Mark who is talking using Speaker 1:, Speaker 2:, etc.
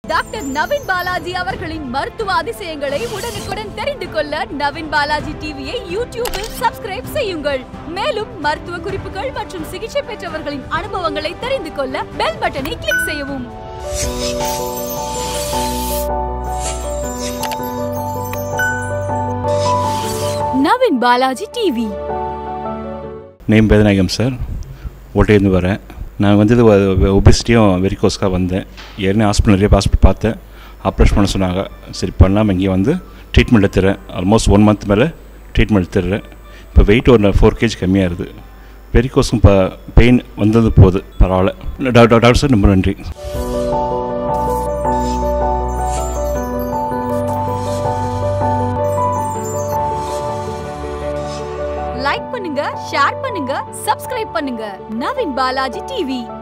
Speaker 1: doctor Naveen Balaji அவர்களின் மருத்துவ அதிசயங்களை உடனுக்குடன் தெரிந்து கொள்ள நவீன் பாலாஜி டிவியை யூடியூபில் சப்ஸ்கிரைப் செய்யுங்கள் மேலும் மருத்துவ குறிப்புகள் மற்றும் சிகிச்சை பெற்றவர்களின் அனுபவங்களை தெரிந்து கொள்ள பெல் பட்டனை கிளிக் செய்யவும் Naveen Balaji TV
Speaker 2: name Vedanayagam sir ஓட்டையிலேருந்து வரேன் நான் வந்தது ஒபிசிட்டியும் வெரிகோஸ்க்காக வந்தேன் ஏற்கனவே ஹாஸ்பிட்டல் நிறைய ஹாஸ்பிட்டல் பார்த்தேன் ஆப்ரேஷன் பண்ண சொன்னாங்க சரி பண்ணாமல் இங்கே வந்து ட்ரீட்மெண்ட் எடுத்துறேன் ஆல்மோஸ்ட் ஒன் மந்த் மேலே ட்ரீட்மெண்ட் எடுத்துடுறேன் இப்போ வெயிட் ஒரு ஃபோர் கேஜி கம்மியாகுது வெரிகோஸ்க்கும் இப்போ பெயின் வந்தது போகுது பரவாயில்ல டாக்டர் டாக்டர் சார் ரொம்ப நன்றி
Speaker 1: லைக் பண்ணுங்க ஷேர் பண்ணுங்க சப்ஸ்கிரைப் பண்ணுங்க நவீன் பாலாஜி டிவி